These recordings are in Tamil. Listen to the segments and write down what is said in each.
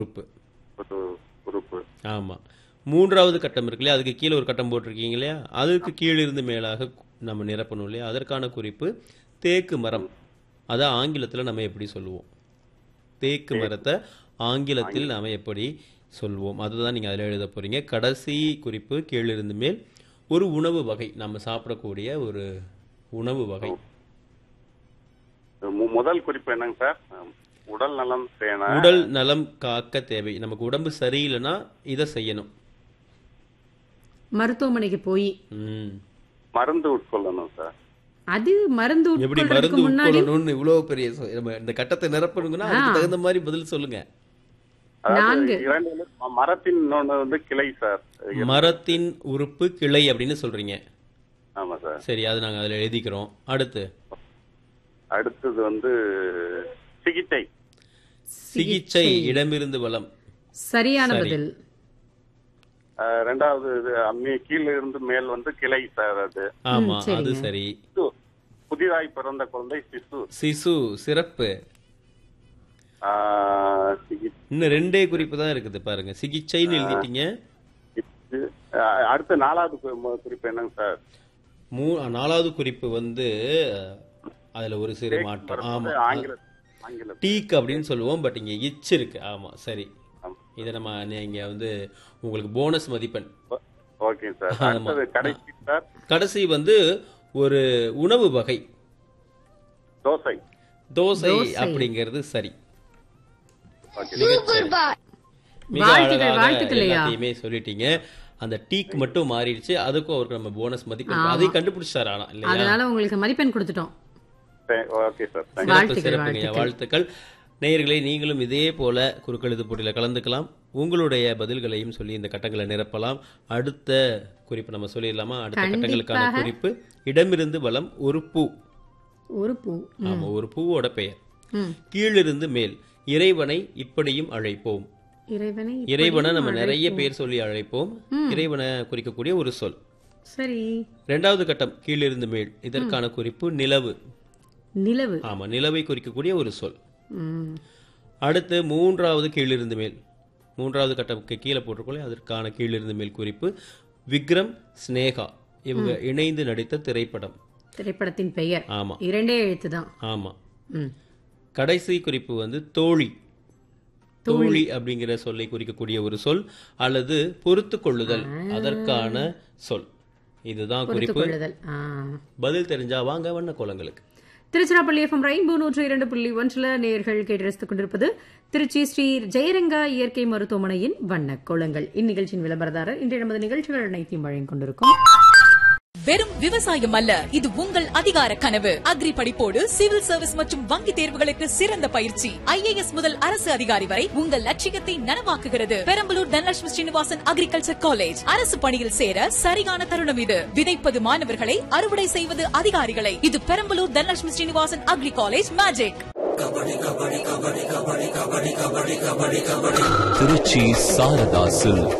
உறுப்பு ஒரு உறுப்பு ஆமா மூன்றாவது கட்டம் இருக்கு இல்லையா அதுக்கு கீழே ஒரு கட்டம் போட்டிருக்கீங்க இல்லையா அதுக்கு கீழிருந்து மேலாக நம்ம நிரப்பணும் இல்லையா அதற்கான குறிப்பு தேக்கு மரம் அதை ஆங்கிலத்தில் நம்ம எப்படி சொல்லுவோம் தேக்கு மரத்தை ஆங்கிலத்தில் நாம எப்படி சொல்வோம் அதுதான் நீங்கள் அதில் எழுத போறீங்க கடைசி குறிப்பு கீழிருந்து மேல் ஒரு உணவு வகை நம்ம சாப்பிடக்கூடிய ஒரு உணவு வகை மு- முதல் குறிப்பு என்னங்க சார் உடல் நலம் பேண உடல் நலம் காக்க தேவை நமக்கு உடம்பு சரியில்லைன்னா இதை செய்யணும் மருத்துவமனைக்கு போய் ம் மருந்து உட்கொள்ளணும் சார் அது மருந்து எப்படி உட்கொள்றதுக்கு மருந்து முன்னாடி உட்கொள்ளணும்னு இவ்வளவு பெரிய சொ- நம்ம இந்த கட்டத்தை நிரப்பணுங்கன்னா அதுக்கு தகுந்த மாதிரி பதில் சொல்லுங்க அதாவது நான்கு. இரண்டு ம- மரத்தின் இன்னொன்று வந்து கிளை சார் மரத்தின் உறுப்பு கிளை அப்படின்னு சொல்றீங்க ஆமா சார் சரி அது நாங்க அதுல எழுதிக்கிறோம் அடுத்து அடுத்தது வந்து சிகிச்சை சிகிச்சை இடமிருந்து வலம் சரியான சரி. பதில் அஹ், ரெண்டாவது இது அம்மி கீழே இருந்து மேல் வந்து கிளை சார் அது ஆமா சரிங்க. அது சரி சிசு. புதிதாய் பிறந்த குழந்தை சிசு சிசு சிறப்பு ஆஹ், சிகிச்சை இன்னும் ரெண்டே குறிப்பு தான் இருக்குது பாருங்க சிகிச்சைன்னு எழுதிட்டீங்க அஹ், அடுத்து நாலாவது கு- குறிப்பு என்னங்க சார் மூ நாலாவது குறிப்பு வந்து அதுல ஒரு சிறு மாற்றம் ஆமா ஆங்கில ஆங்கில டீக் அப்படின்னு சொல்லுவோம் பட் இங்க இச் இருக்கு ஆமா சரி ஆமா. இதை நம்ம நீங்க வந்து உங்களுக்கு போனஸ் மதிப்பெண் ஓகே சார் ஆமா. அடுத்தது கடைசி சார் கடைசி வந்து ஒரு உணவு வகை தோசை தோசை தோசை. அப்படிங்கிறது சரி ஓகே மிகச் மிக வாழ்த்துக்கள், அழகாக வாழ்த்துக்கள் ஐயா. எல்லாத்தையுமே சொல்லிட்டீங்க அந்த டீக் மட்டும் மாறிடுச்சு அதுக்கும் அவருக்கு நம்ம போனஸ் மதிப்பெண் அதை கண்டுபிடிச்சாரு ஆனா இல்லையா அதனால உங்களுக்கு மதிப்பெண் கொடுத்துட்டோம் ஓகே சார் தேங்க்யூ சிறப்பு வாழ்த்துக்கள், சிறப்புங்க வாழ்த்துக்கள் நேயர்களே நீங்களும் இதே போல குறுக்கெழுத்து போட்டியில் கலந்துக்கலாம் உங்களுடைய பதில்களையும் சொல்லி இந்த கட்டங்களை நிரப்பலாம் அடுத்த குறிப்பு நம்ம சொல்லிடலாமா அடுத்த கட்டங்களுக்கான கண்டிப்பாக. குறிப்பு இடமிருந்து வலம் ஒரு பூ ஒரு பூ ஆமா ஒரு பூவோட பெயர் ம். கீழிருந்து மேல் இறைவனை இப்படியும் அழைப்போம் இறைவனை இறைவனை நம்ம நிறைய பேர் சொல்லி அழைப்போம் இறைவனை குறிக்கக்கூடிய ஒரு சொல் சரி இரண்டாவது கட்டம் கீழிருந்து மேல் இதற்கான குறிப்பு நிலவு நிலவு ஆமா நிலவை குறிக்கக்கூடிய ஒரு சொல் ம். அடுத்து மூன்றாவது கீழிருந்து மேல் மூன்றாவது கட்டம்க்கு கீழே போட்டிருக்கோம் அதற்கான கீழிருந்து மேல் குறிப்பு விக்ரம் ஸ்னேகா இவங்க இணைந்து நடித்த திரைப்படம் திரைப்படத்தின் பெயர் ஆமா இரண்டே எழுத்து தான் ஆமா ம். கடைசி குறிப்பு வந்து தோழி தோழி அப்படிங்கிற சொல்லை குறிக்கக்கூடிய ஒரு சொல் அல்லது பொறுத்து கொள்ளுதல் அதற்கான சொல் இதுதான் குறிப்பு கொள்ளுதல் ஆ. பதில் தெரிஞ்சா வாங்க வண்ண கோலங்களுக்கு திருச்சிராப்பள்ளி எஃப்எம் ரெயின்போ நூற்று இரண்டு புள்ளி ஒன்றில் நேயர்கள் கேட்டு ரசித்துக் கொண்டிருப்பது திருச்சி ஸ்ரீ ஜெயரங்கா இயற்கை மருத்துவமனையின் வண்ண கோலங்கள் இந்நிகழ்ச்சியின் விளம்பரதாரர் இன்றைய நமது நிகழ்ச்சிகள் அனைத்தையும் வழங்கிக் கொண்டிருக்கும் வெறும் விவசாயம் அல்ல இது உங்கள் அதிகார கனவு அக்ரி படிப்போடு சிவில் சர்வீஸ் மற்றும் வங்கி தேர்வுகளுக்கு சிறந்த பயிற்சி ஐஏஎஸ் முதல் அரசு அதிகாரி வரை உங்கள் லட்சியத்தை நனவாக்குகிறது பெரம்பலூர் தனலட்சுமி ஸ்ரீனிவாசன் அக்ரிகல்ச்சர் காலேஜ் அரசு பணியில் சேர சரியான தருணம் இது விதைப்பது மாணவர்களை அறுவடை செய்வது அதிகாரிகளை இது Perambalur Dhanalakshmi Srinivasan agri college magic Trichy Saradha silk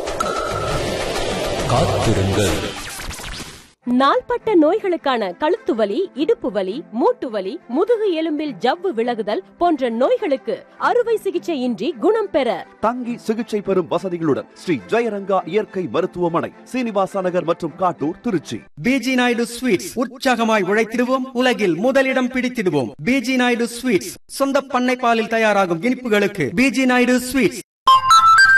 காத்திருங்கள் நாள்பட்ட நோய்களுக்கான கழுத்து வலி இடுப்பு வலி மூட்டு வலி முதுகு எலும்பில் ஜவ்வு விலகுதல் போன்ற நோய்களுக்கு அறுவை சிகிச்சையின்றி குணம் பெற தங்கி சிகிச்சை பெறும் வசதிகளுடன் ஸ்ரீ ஜெயரங்கா இயற்கை மருத்துவமனை சீனிவாச நகர் மற்றும் காட்டூர் திருச்சி பிஜி நாயுடு ஸ்வீட்ஸ் உற்சாகமாய் உழைத்திடுவோம் உலகில் முதலிடம் பிடித்திடுவோம் பிஜி நாயுடு ஸ்வீட்ஸ் சொந்த பண்ணை பாலில் தயாராகும் இனிப்புகளுக்கு பிஜி நாயுடு ஸ்வீட்ஸ்